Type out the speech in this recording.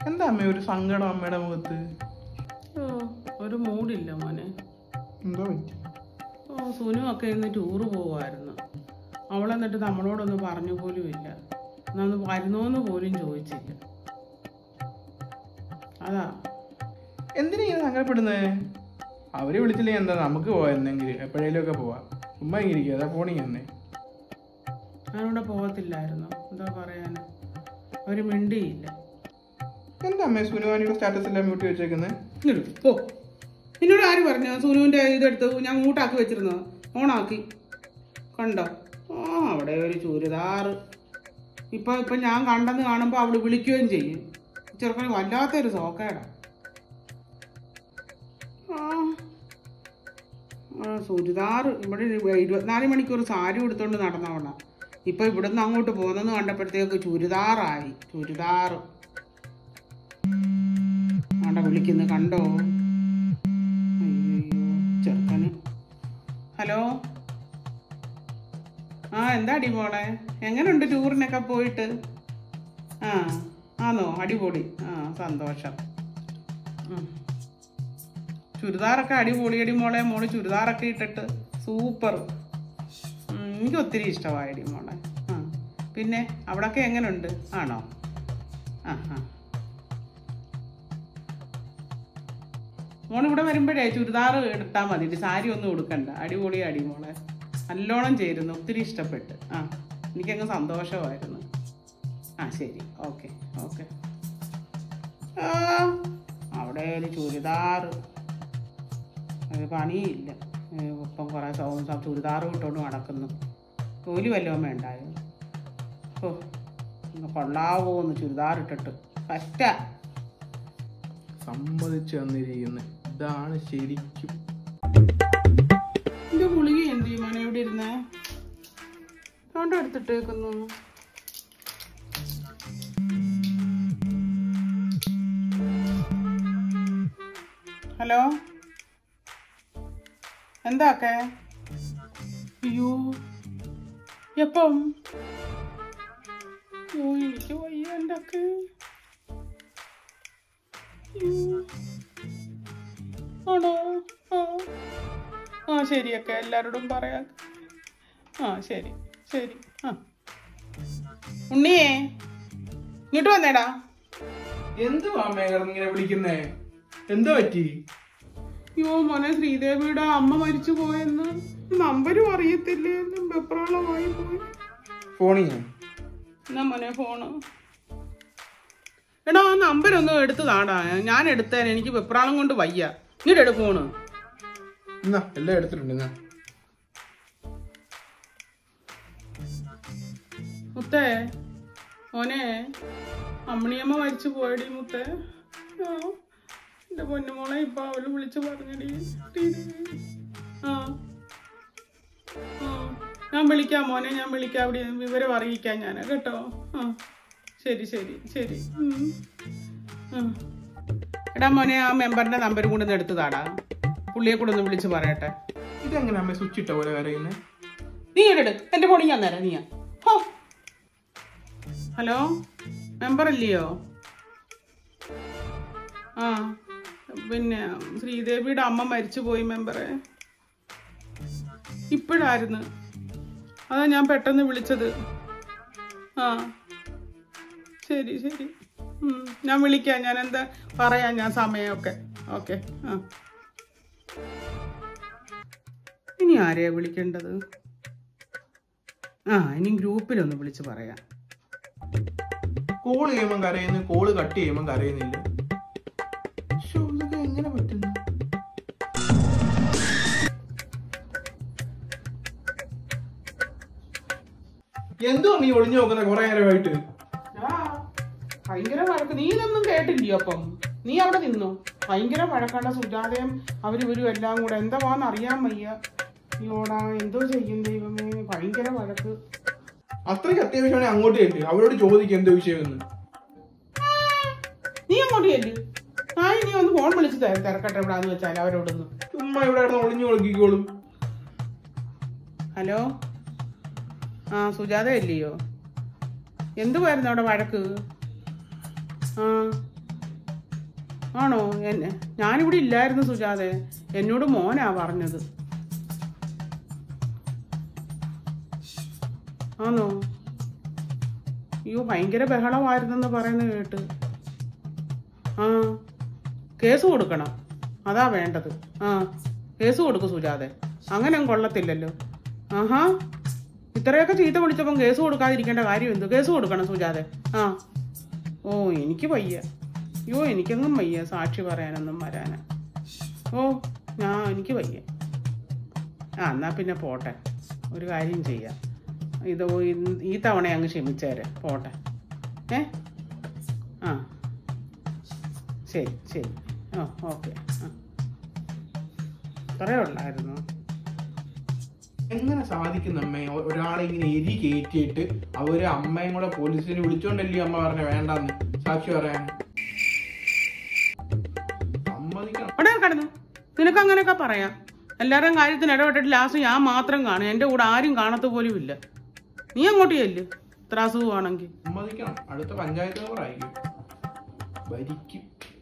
എന്താ അമ്മ ഒരു സങ്കടം അമ്മയുടെ മുഖത്ത് ഓ ഒരു മൂടില്ല മോനെ എന്തോ പറ്റി ഓ സുനു ഒക്കെ ഇന്ന് ടൂറ് പോവായിരുന്നു അവളെന്നിട്ട് നമ്മളോടൊന്നും പറഞ്ഞു പോലും ഇല്ല എന്നൊന്ന് വരുന്നോന്ന് പോലും ചോദിച്ചില്ല അതാ എന്തിനാ ഇങ്ങനെ സങ്കടപ്പെടുന്നേ അവര് വിളിച്ചില്ലെങ്കിൽ എന്താ നമുക്ക് പോവാ എന്തെങ്കിലും എപ്പോഴേലും ഒക്കെ പോവാം ചുമ്മാ ഇങ്ങനെ ഇരിക്കുക അതാ ഫോണിൽ തന്നെ ഞാനിവിടെ പോകത്തില്ലായിരുന്നു എന്താ പറയാന് അവര് മിണ്ടിയില്ല എന്താ അമ്മ സുനുവാനിയുടെ സ്റ്റാറ്റസ് എല്ലാം മ്യൂട്ട് വെച്ചേക്കുന്നത് ഇങ്ങോട്ട് പോ നിന്നോട് ആര് പറഞ്ഞു സുനുവിന്റെ ഇതെടുത്ത് ഞാൻ മൂട്ടാക്കി വെച്ചിരുന്നത് ഓണാക്കി കണ്ടോ ആ അവിടെ ഒരു ചുരിദാറ് ഇപ്പൊ ഇപ്പൊ ഞാൻ കണ്ടെന്ന് കാണുമ്പോ അവള് വിളിക്കുകയും ചെയ്യും ചെറുക്കന് വല്ലാത്തൊരു സോക്കേടാ ആ ആ, ചുരിദാറ് ഇവിടെ ഒരു ഇരുപത്തിനാല് മണിക്കൂർ സാരി ഉടുത്തോണ്ട് നടന്നവളാ ഇപ്പൊ ഇവിടുന്ന് അങ്ങോട്ട് പോകുന്നെന്ന് കണ്ടപ്പോഴത്തേക്ക് ചുരിദാറായി ചുരിദാറ് ആണ്ട വിളിക്കുന്നു കണ്ടോ അയ്യോ ചെറുക്കന് ഹലോ ആ എന്താടി മോളെ എങ്ങനെയുണ്ട് ടൂറിനൊക്കെ പോയിട്ട് ആ ആന്നോ അടിപൊളി ആ സന്തോഷം ഉം. ചുരിദാറൊക്കെ അടിപൊളി അടി മോളെ മോള് ചുരിദാറൊക്കെ ഇട്ടിട്ട് സൂപ്പർ ഉം, എനിക്ക് ഒത്തിരി ഇഷ്ടമായടി മോളെ ആ പിന്നെ അവിടൊക്കെ എങ്ങനെയുണ്ട് ആണോ ആ ആ മോൾ ഇവിടെ വരുമ്പോഴേ ചുരിദാർ എടുത്താൽ മതി ഇത് സാരി ഒന്നും ഉടുക്കണ്ട അടിപൊളി അടി മോളെ നല്ലോണം ചേരുന്നു ഒത്തിരി ഇഷ്ടപ്പെട്ട് ആ എനിക്കങ്ങ് സന്തോഷമായിരുന്നു ആ ശരി ഓക്കെ ഓക്കെ ആ അവിടെ ഒരു ചുരിദാർ ഒരു പണിയില്ല ഏ, ഇപ്പം കുറേ സൗ- ചുരിദാർ ഇട്ടുകൊണ്ട് നടക്കുന്നു ജോലി വല്ലതും വേണ്ടായോ ഓ ഒന്ന് കൊള്ളാവോ ഒന്ന് ചുരിദാർ ഇട്ടിട്ട് ഫസ്റ്റാ സമ്മതിച്ചു തന്നിരിക്കുന്നത് ഇതാണ് ശരിക്കും എന്റെ ഗുളിക എന്ത് ചെയ്യും മോനെ എവിടെ ഇരുന്നേ തൊണ്ട എടുത്തിട്ടേക്കുന്നു ഹലോ എന്താക്കെ അയ്യോ എപ്പം ഓ എനിക്ക് വയ്യ എൻ്റെ ഒക്കെ അയ്യോ. ആണോ ആ ആ ശരിയൊക്കെ എല്ലാവരോടും പറയാം ആ ശരി ശരി ആ ഉണ്ണിയേ ഇങ്ങോട്ട് വന്നേടാ എന്തുവാ അമ്മ കിടന്ന് ഇങ്ങനെ വിളിക്കുന്നേ എന്തോ പറ്റി അയ്യോ മോനെ ശ്രീദേവിയുടെ അമ്മ മരിച്ചു പോയെന്ന് നമ്പരും അറിയത്തില്ലേന്ന് വെപ്രാളമായി പോയി ഫോണിൽ എന്നാ മോനെ ഫോണ് എടാ ആ നമ്പർ ഒന്ന് എടുത്ത് താടാ ഞാൻ എടുത്തേനെ എനിക്ക് വെപ്രാളം കൊണ്ട് വയ്യ ഇങ്ങോട്ട് എടു ഫോണ് എന്നാ എല്ലാം എടുത്തിട്ടുണ്ട് എന്നാ മുത്തേ മോനെ അമ്മണിയമ്മ മരിച്ചു പോയടി മുത്തേ ആ എൻ്റെ പൊന്നുമോളെ ഇപ്പൊ അവള് വിളിച്ചു പറഞ്ഞടി ടീടി. ആ ആ ഞാൻ വിളിക്കാം മോനെ ഞാൻ വിളിക്കാം അവിടെ വിവരം അറിയിക്കാം ഞാൻ കേട്ടോ ആ ശരി ശരി ശരി ഉം. ഉം. എടാ മോനെ ആ മെമ്പറിന്റെ നമ്പരും കൂടെ ഒന്ന് എടുത്ത് താടാ പുള്ളിയെ കൂടെ ഒന്ന് വിളിച്ച് പറയട്ടെ ഇതെങ്ങനെ അമ്മ സ്വിച്ച് ഇട്ട പോലെ കരയുന്നത് നീ എടു എന്റെ ഫോണിൽ ഞാൻ തരാം നീയാ ഹോ ഹലോ മെമ്പർ അല്ലയോ ആ പിന്നെ ശ്രീദേവിയുടെ അമ്മ മരിച്ചു പോയി മെമ്പറെ ഇപ്പോഴായിരുന്നു അതാ ഞാൻ പെട്ടെന്ന് വിളിച്ചത് ആ ശരി ശരി ഉം, ഞാൻ വിളിക്കാം ഞാൻ എന്താ പറയാം ഞാൻ സമയമൊക്കെ ഓക്കെ ആ ഇനി ആരെയാ വിളിക്കേണ്ടത് ആ ഇനി ഗ്രൂപ്പിലൊന്ന് വിളിച്ച് പറയാം കോള് ചെയ്യുമ്പോൾ കരയുന്നു കോള് കട്ട് ചെയ്യുമ്പോൾ കരയുന്നില്ല ശ്ശോ, ഇതൊക്കെ എങ്ങനെ പറ്റുന്നു എന്തോ നീ ഒളിഞ്ഞു നോക്കുന്ന കുറെ നേരമായിട്ട് ആ, ഭയങ്കര വഴക്ക് നീ ഇതൊന്നും കേട്ടില്ലയോ അപ്പം നീ അവിടെ നിന്നു ഭയങ്കര വഴക്കാണ് സുജാതയും അവരിവരും എല്ലാം കൂടെ എന്താവാന്ന് അറിയാൻ വയ്യ അയ്യോടാ എന്തോ ചെയ്യും ദൈവമേ ഭയങ്കര വഴക്ക് അത്രയ്ക്ക് അത്യാവശ്യമാണെങ്കിൽ അങ്ങോട്ട് ചെല്ല് അവരോട് ചോദിക്കും എന്തോ വിഷയമെന്ന് നീ അങ്ങോട്ട് ചെല്ല് ആ ഇനി ഒന്ന് ഫോൺ വിളിച്ച് തെ- തിരക്കട്ടെ എവിടാന്ന് വെച്ചാൽ അവരോടൊന്ന് ചുമ്മാ ഇവിടെ കിടന്ന് ഒളിഞ്ഞു കൊടുക്കിക്കോളും ഹലോ ആ സുജാത ഇല്ലയോ എന്തുവായിരുന്നു അവിടെ വഴക്ക് ആ ആണോ എന്നെ ഞാനിവിടെ ഇല്ലായിരുന്നു സുജാതെ എന്നോട് മോനാ പറഞ്ഞത് ആണോ അയ്യോ ഭയങ്കര ബഹളമായിരുന്നെന്ന് പറയുന്നത് കേട്ട് ആ കേസ് കൊടുക്കണം അതാ വേണ്ടത് ആ കേസ് കൊടുക്കും സുജാതെ അങ്ങനെ കൊള്ളത്തില്ലല്ലോ ആഹാ ഇത്രയൊക്കെ ചീത്ത വിളിച്ചപ്പം കേസ് കൊടുക്കാതിരിക്കേണ്ട കാര്യം എന്ത് കേസ് കൊടുക്കണം സുജാതെ ആ ഓ എനിക്ക് വയ്യ അയ്യോ എനിക്കെങ്ങും വയ്യ സാക്ഷി പറയാനൊന്നും വരാനാ ഓ ഞാൻ എനിക്ക് വയ്യ ആ എന്നാ പിന്നെ പോട്ടെ ഒരു കാര്യം ചെയ്യാം ഇത് ഈ- ഈ തവണ അങ്ങ് ക്ഷമിച്ചേരെ പോട്ടെ ഏ ആ ശരി ശരി ഓ ഓക്കെ ആ ഇത്രയേ ഉള്ളായിരുന്നു എങ്ങനെ സാധിക്കും അമ്മേ ഒ- ഒരാളെ ഇങ്ങനെ എരി കയറ്റിയിട്ട് അവര് അമ്മയും കൂടെ പോലീസിനെ വിളിച്ചോണ്ടല്ലേ അമ്മ പറഞ്ഞ വേണ്ടെന്ന് സാക്ഷി പറയാൻ സമ്മതിക്കണം അവിടെ കിടന്നു നിനക്ക് അങ്ങനെയൊക്കെ പറയാം എല്ലാവരുടെയും കാര്യത്തിന് ഇടപെട്ടിട്ട് ലാസ്റ്റ് ഞാൻ മാത്രം കാണും എൻ്റെ കൂടെ ആരും കാണത്ത പോലും ഇല്ല നീ അങ്ങോട്ട് ചെല്ല് ഇത്ര അസുഖമാണെങ്കിൽ സമ്മതിക്കണം അടുത്ത പഞ്ചായത്ത് മെമ്പർ ആയിരിക്കും ഭരിക്കും